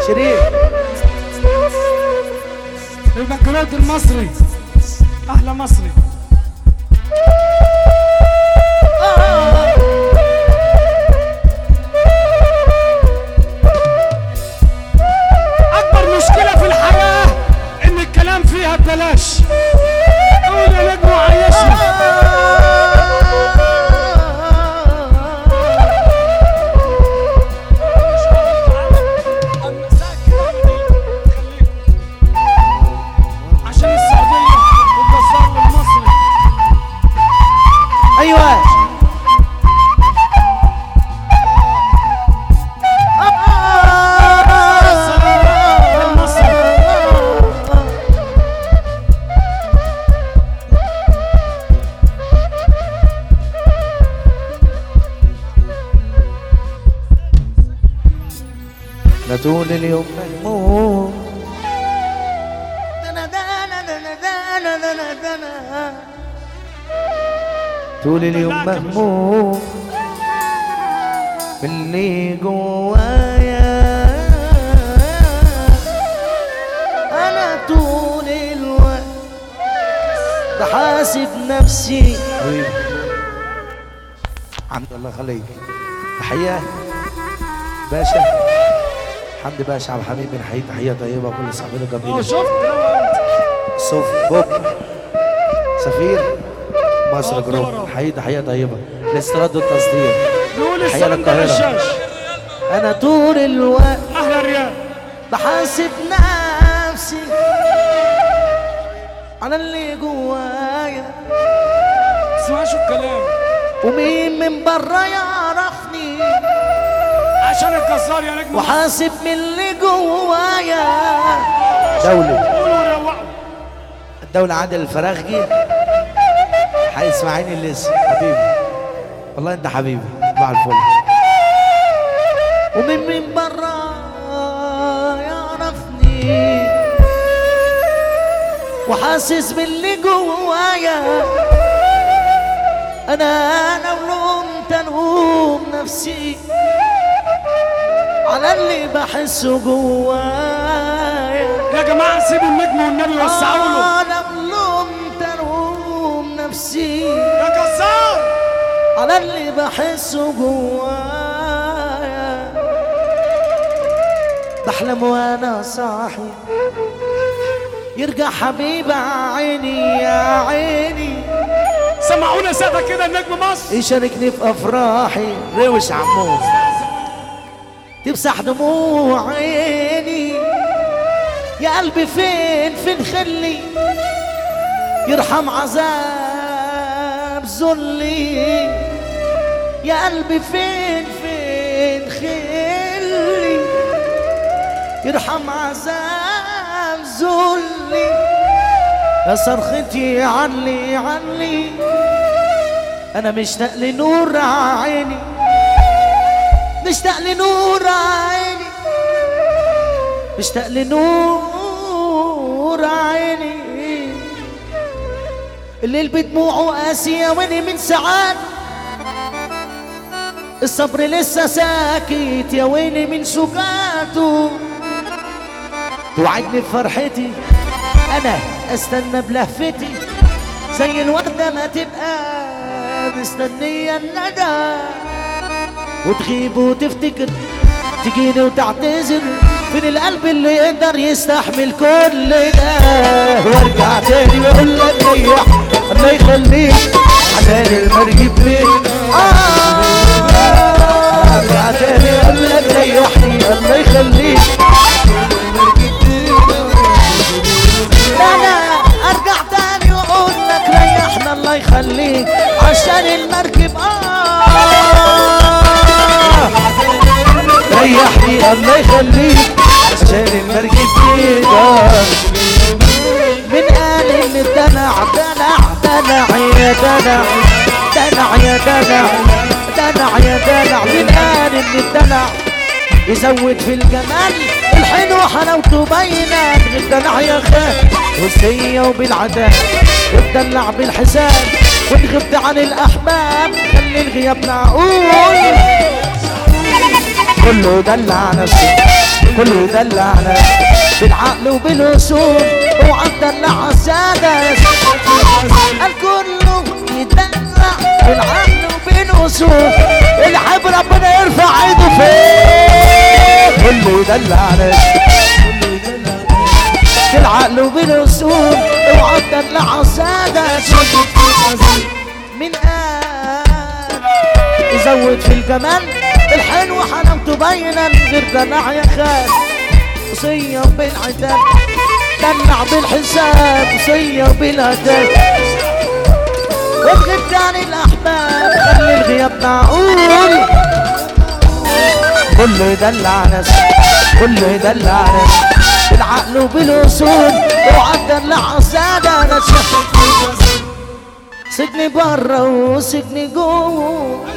شريف البكالوريوس المصري احلى مصري اكبر مشكله في الحياه ان الكلام فيها ببلاش قول يا نجم وعيشنا عشان السعوديه والجزار والمصري ايوه لا طول اليوم مهموم دنا دنا دنا دنا دنا دنا طول اليوم مهموم باللي جوايا انا طول الوقت بحاسب نفسي الحمد لله خليك تحية باشا حمدي باشا عبد الحميد بن حي تحية طيبة كل صحبنا اه جميلة شفت صوف بوب سفير مصر آه، جروب كورة. حي تحية طيبة الاستيراد والتصدير نقول تحية السلام ده للقاهرة. رشاش انا طول الوقت احلى ريال بحاسب نفسي على اللي جوايا اسمعش الكلام ومين من برا يعرفني عشان الجزار يا نجم وحاسب من اللي جوايا دولة قولوا وروقوا الدولة عادل الفراخجي حي اسماعيل الليسي حبيبي والله انت حبيبي مع الفل ومن من برا يعرفني وحاسس باللي جوايا انا لو لومت انوم نفسي على اللي بحسه جوايا يا جماعه سيبوا النجم والنبي وسعوا له أنا بلومت أروم نفسي يا جزار على اللي بحسه جوايا بحلم وانا صاحي يرجع حبيب عيني يا عيني سمعونا سادة كده النجم مصر يشاركني في افراحي روش عمو تمسح دموع عيني يا قلبي فين فين خلي يرحم عذاب ذلي يا قلبي فين فين خلي يرحم عذاب ذلي يا صرختي علي علي انا مشتاق لنور عيني مشتاق لنور عيني مشتاق لنور عيني الليل بدموعه قاسية واني من ساعات الصبر لسه ساكت يا ويلي من سكاته توعدني بفرحتي انا استنى بلهفتي زي الوردة ما تبقى مستنية الندى وتغيب وتفتكر تجيني وتعتذر فين القلب اللي يقدر يستحمل كل ده وارجع تاني واقول لك ريح الله يخليك عشان المركب فين آه ارجع تاني واقول لك ريحني الله يخليك لا لا ارجع تاني واقول لك ريحنا الله يخليك عشان المركب اه ريحني الله يخليك عشان المركب كده من قال ان الدلع دلع دلع يا دلع دلع يا دلع دلع يا دلع من قال ان الدلع يزود في الجمال الحلو حلاوته باينة الدلع يا خال والسية وبالعداء وتدلع بالحساب وتغبت عن الأحباب خلي الغياب معقول كله يدلع نفسه كله يدلع نفسه بالعقل وبالوصول اوعى تدلع السادة قال كله يدلع بالعقل وبالوصول اللي حب ربنا يرفع ايده فوق كله يدلع نفسه بالعقل وبالوصول اوعى تدلع السادة من قال يزود في الجمال الحلو حلاوته باينة من غير دلع يا خال وصية بالعتاب دلع بالحساب وصية بالهتاف وابغي تاني الاحباب خلي الغياب معقول كله يدلع نفسه كله يدلع نفسه بالعقل وبالوصول اوعى تدلع السادة نفسه سجني برا وسجني جوه